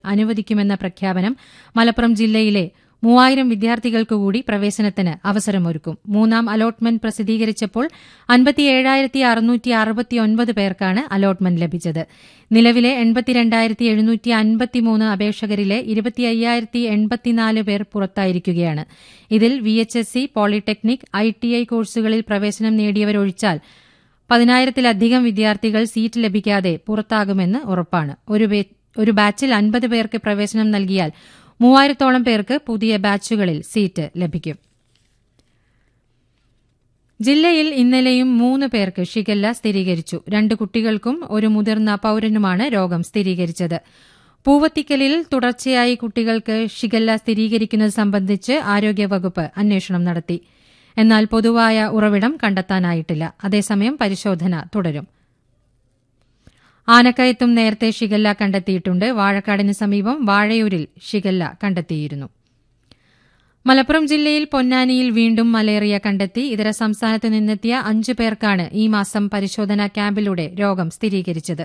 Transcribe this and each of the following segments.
അനുവദിക്കുമെന്ന പ്രഖ്യാപനം മലപ്പുറം ജില്ലയിലെ മൂവായിരം വിദ്യാർത്ഥികൾക്ക് കൂടി പ്രവേശനത്തിന് അവസരമൊരുക്കും മൂന്നാം അലോട്ട്മെന്റ് പ്രസിദ്ധീകരിച്ചപ്പോൾ അൻപത്തിയേഴായിരത്തി അറുന്നൂറ്റി അറുപത്തിയൊൻപത് പേർക്കാണ് അലോട്ട്മെന്റ് ലഭിച്ചത് നിലവിലെ എൺപത്തിരണ്ടായിരത്തി എഴുന്നൂറ്റി അൻപത്തിമൂന്ന് അപേക്ഷകരിലെ ഇരുപത്തി അയ്യായിരത്തി എൺപത്തിനാല് പേർ പുറത്തായിരിക്കുകയാണ് ഇതിൽ V H S C polytechnic I T I കോഴ്സുകളിൽ പ്രവേശനം നേടിയവരൊഴിച്ചാൽ പതിനായിരത്തിലധികം വിദ്യാർത്ഥികൾ സീറ്റ് ലഭിക്കാതെ പുറത്താകുമെന്ന് ഉറപ്പാണ് ഒരു ബേ- ഒരു ബാച്ചിൽ അൻപത് പേർക്ക് പ്രവേശനം നൽകിയാൽ മൂവായിരത്തോളം പേർക്ക് പുതിയ ബാച്ചുകളിൽ സീറ്റ് ലഭിക്കും ജില്ലയിൽ ഇന്നലെയും മൂന്ന് പേർക്ക് ഷിഗല്ല സ്ഥിരീകരിച്ചു രണ്ട് കുട്ടികൾക്കും ഒരു മുതിർന്ന പൌരനുമാണ് രോഗം സ്ഥിരീകരിച്ചത് പൂവത്തിക്കലിൽ തുടർച്ചയായി കുട്ടികൾക്ക് ഷിഗല്ല സ്ഥിരീകരിക്കുന്നത് സംബന്ധിച്ച് ആരോഗ്യവകുപ്പ് അന്വേഷണം നടത്തി എന്നാൽ പൊതുവായ ഉറവിടം കണ്ടെത്താനായിട്ടില്ല അതേസമയം പരിശോധന തുടരും ആനക്കയത്തും നേരത്തെ ഷിഗല്ല കണ്ടെത്തിയിട്ടുണ്ട് വാഴക്കാടിന് സമീപം വാഴയൂരിൽ ഷിഗല്ല കണ്ടെത്തിയിരുന്നു മലപ്പുറം ജില്ലയിൽ പൊന്നാനിയിൽ വീണ്ടും മലേറിയ കണ്ടെത്തി ഇതര സംസ്ഥാനത്ത് നിന്നെത്തിയ അഞ്ചു പേർക്കാണ് ഈ മാസം പരിശോധനാ ക്യാമ്പിലൂടെ രോഗം സ്ഥിരീകരിച്ചത്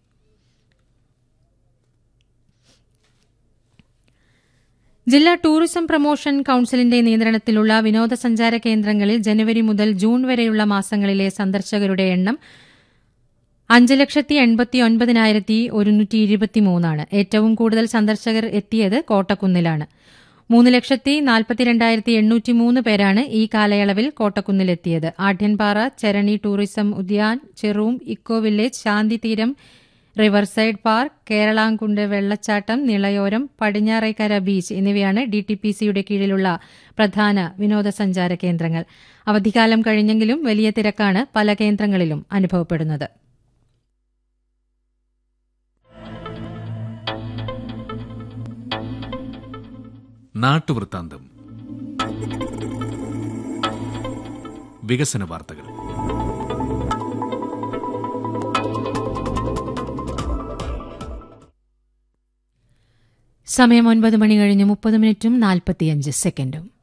ജില്ലാ ടൂറിസം പ്രൊമോഷൻ കൌൺസിലിന്റെ നിയന്ത്രണത്തിലുള്ള വിനോദസഞ്ചാര കേന്ദ്രങ്ങളിൽ ജനുവരി മുതൽ ജൂൺ വരെയുള്ള മാസങ്ങളിലെ സന്ദർശകരുടെ എണ്ണം അഞ്ച് ലക്ഷത്തി എൺപത്തി ഒൻപതിനായിരത്തി ഒരുന്നൂറ്റി ഇരുപത്തിമൂന്നാണ് ഏറ്റവും കൂടുതൽ സന്ദർശകർ എത്തിയത് കോട്ടക്കുന്നിലാണ് മൂന്ന് ലക്ഷത്തി നാൽപ്പത്തിരണ്ടായിരത്തി എണ്ണൂറ്റി മൂന്ന് പേരാണ് ഈ കാലയളവിൽ കോട്ടക്കുന്നിലെത്തിയത് ആഢ്യൻപാറ ചരണി ടൂറിസം ഉദ്യാൻ ചെറൂം eco village Shanthitheeram riverside park Keralamkundu വെള്ളച്ചാട്ടം നിളയോരം പടിഞ്ഞാറേക്കര ബീച്ച് എന്നിവയാണ് ഡിടിപിസിയുടെ കീഴിലുള്ള പ്രധാന വിനോദസഞ്ചാര കേന്ദ്രങ്ങൾ അവധിക്കാലം കഴിഞ്ഞെങ്കിലും വലിയ തിരക്കാണ് പല കേന്ദ്രങ്ങളിലും അനുഭവപ്പെടുന്നത് നാട്ടുവൃത്താന്തം വികസന വാർത്തകൾ സമയം ഒൻപത് മണി കഴിഞ്ഞ് മുപ്പത് മിനിറ്റും നാൽപ്പത്തിയഞ്ച് സെക്കൻഡും